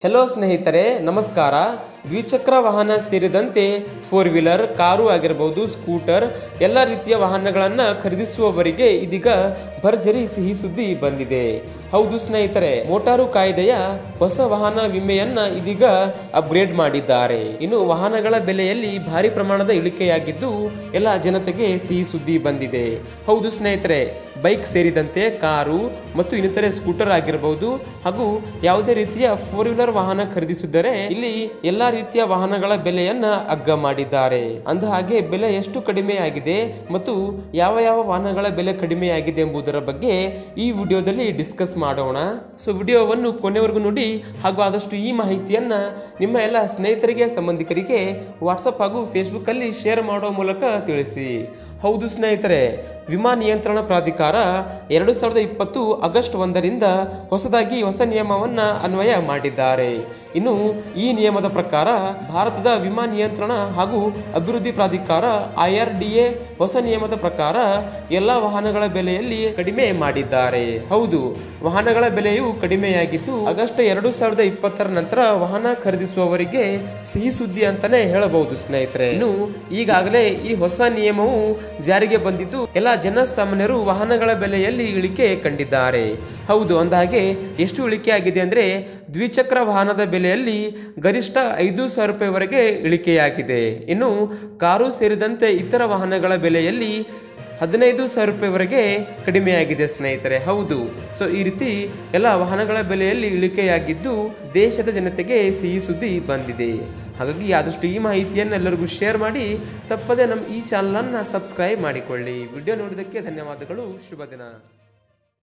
hello ಸ್ನೇಹಿತರೆ ನಮಸ್ಕಾರ ದ್ವಿಚಕ್ರ ವಾಹನ ಸೇರಿದಂತೆ ಫೋರ್ ವೀಲರ್ ಕಾರು ಆಗಿರಬಹುದು ಸ್ಕೂಟರ್ ಎಲ್ಲ ರೀತಿಯ ವಾಹನಗಳನ್ನು ಖರೀದಿಸುವವರಿಗೆ ಇದೀಗ ಭರ್ಜರಿ ಸಿಹಿ ಸುದ್ದಿ ಬಂದಿದೆ ಹೌದು ಸ್ನೇಹಿತರೆ ಮೋಟಾರು ಕಾಯ್ದೆಯ ಹೊಸ ವಾಹನ ವಿಮೆಯನ್ನ ಇದೀಗ ಅಪ್ಗ್ರೇಡ್ ಮಾಡಿದ್ದಾರೆ ಇನ್ನು ವಾಹನಗಳ ಬೆಲೆಯಲ್ಲಿ ಭಾರಿ ಪ್ರಮಾಣದ ಇಳಿಕೆಯಾಗಿದ್ದು ಎಲ್ಲ ಜನತೆಗೆ ಸಿಹಿ ಸುದ್ದಿ ಬಂದಿದೆ ಹೌದು ಸ್ನೇಹಿತರೆ ಬೈಕ್ ಸೇರಿದಂತೆ ಕಾರು ಮತ್ತು ಇನ್ನಿತರೆ ಸ್ಕೂಟರ್ ಆಗಿರಬಹುದು ಹಾಗೂ ಯಾವುದೇ ರೀತಿಯ ಫೋರ್ ವೀಲರ್ ವಾಹನ ಖರೀದಿಸಿದರೆ ಇಲ್ಲಿ ಎಲ್ಲಾ ರೀತಿಯ ವಾಹನಗಳ ಬೆಲೆಯನ್ನ ಅಗ್ಗ ಮಾಡಿದ್ದಾರೆ ಅಂದ ಹಾಗೆ ಬೆಲೆ ಎಷ್ಟು ಕಡಿಮೆಯಾಗಿದೆ ಮತ್ತು ಯಾವ ಯಾವ ವಾಹನಗಳ ಬೆಲೆ ಕಡಿಮೆಯಾಗಿದೆ ಎಂಬುದರ ಬಗ್ಗೆ ಈ ವಿಡಿಯೋದಲ್ಲಿ ಡಿಸ್ಕಸ್ ಮಾಡೋಣ ಸೊ ವಿಡಿಯೋವನ್ನು ಕೊನೆವರೆಗೂ ನೋಡಿ ಹಾಗೂ ಆದಷ್ಟು ಈ ಮಾಹಿತಿಯನ್ನ ನಿಮ್ಮ ಎಲ್ಲ ಸ್ನೇಹಿತರಿಗೆ ಸಂಬಂಧಿಕರಿಗೆ ವಾಟ್ಸಪ್ ಹಾಗೂ ಫೇಸ್ಬುಕ್ ಅಲ್ಲಿ ಶೇರ್ ಮಾಡುವ ಮೂಲಕ ತಿಳಿಸಿ ಹೌದು ಸ್ನೇಹಿತರೆ ವಿಮಾ ನಿಯಂತ್ರಣ ಪ್ರಾಧಿಕಾರ ಎರಡು ಸಾವಿರದ ಇಪ್ಪತ್ತು ಆಗಸ್ಟ್ ಒಂದರಿಂದ ಹೊಸದಾಗಿ ಹೊಸ ನಿಯಮವನ್ನ ಅನ್ವಯ ಮಾಡಿದ್ದಾರೆ ಇನ್ನು ಈ ನಿಯಮದ ಪ್ರಕಾರ ಭಾರತದ ವಿಮಾ ನಿಯಂತ್ರಣ ಹಾಗೂ ಅಭಿವೃದ್ಧಿ ಪ್ರಾಧಿಕಾರ ಐಆರ್ಡಿಎ ಹೊಸ ನಿಯಮದ ಪ್ರಕಾರ ಎಲ್ಲ ವಾಹನಗಳ ಬೆಲೆಯಲ್ಲಿ ಕಡಿಮೆ ಮಾಡಿದ್ದಾರೆ ಹೌದು ವಾಹನಗಳ ಬೆಲೆಯು ಕಡಿಮೆಯಾಗಿದ್ದು ಆಗಸ್ಟ್ ಎರಡು ಸಾವಿರದ ಇಪ್ಪತ್ತರ ನಂತರ ವಾಹನ ಖರೀದಿಸುವವರಿಗೆ ಸಿಹಿ ಸುದ್ದಿ ಅಂತಾನೆ ಹೇಳಬಹುದು ಸ್ನೇಹಿತರೆ ಇನ್ನು ಈಗಾಗಲೇ ಈ ಹೊಸ ನಿಯಮವು ಜಾರಿಗೆ ಬಂದಿದ್ದು ಎಲ್ಲ ಜನಸಾಮಾನ್ಯರು ವಾಹನಗಳ ಬೆಲೆಯಲ್ಲಿ ಇಳಿಕೆ ಕಂಡಿದ್ದಾರೆ ಹೌದು ಅಂದಹಾಗೆ ಎಷ್ಟು ಇಳಿಕೆ ಆಗಿದೆ ಅಂದ್ರೆ ದ್ವಿಚಕ್ರ ವಾಹನದ ಬೆಲೆಯಲ್ಲಿ ಗರಿಷ್ಠ ಐದು ಸಾವಿರ ರೂಪಾಯಿವರೆಗೆ ಇಳಿಕೆಯಾಗಿದೆ ಇನ್ನು ಕಾರು ಸೇರಿದಂತೆ ಇತರ ವಾಹನಗಳ ಬೆಲೆಯಲ್ಲಿ ಹದಿನೈದು ಸಾವಿರ ರೂಪಾಯಿವರೆಗೆ ಕಡಿಮೆಯಾಗಿದೆ ಸ್ನೇಹಿತರೆ ಹೌದು ಸೊ ಈ ರೀತಿ ಎಲ್ಲ ವಾಹನಗಳ ಬೆಲೆಯಲ್ಲಿ ಇಳಿಕೆಯಾಗಿದ್ದು ದೇಶದ ಜನತೆಗೆ ಸಿಹಿ ಸುದ್ದಿ ಬಂದಿದೆ ಹಾಗಾಗಿ ಆದಷ್ಟು ಈ ಮಾಹಿತಿಯನ್ನು ಎಲ್ಲರಿಗೂ ಶೇರ್ ಮಾಡಿ ತಪ್ಪದೆ ನಮ್ಮ ಈ ಚಾನಲನ್ನು ಸಬ್ಸ್ಕ್ರೈಬ್ ಮಾಡಿಕೊಳ್ಳಿ ವಿಡಿಯೋ ನೋಡಿದ್ದಕ್ಕೆ ಧನ್ಯವಾದಗಳು ಶುಭ ದಿನ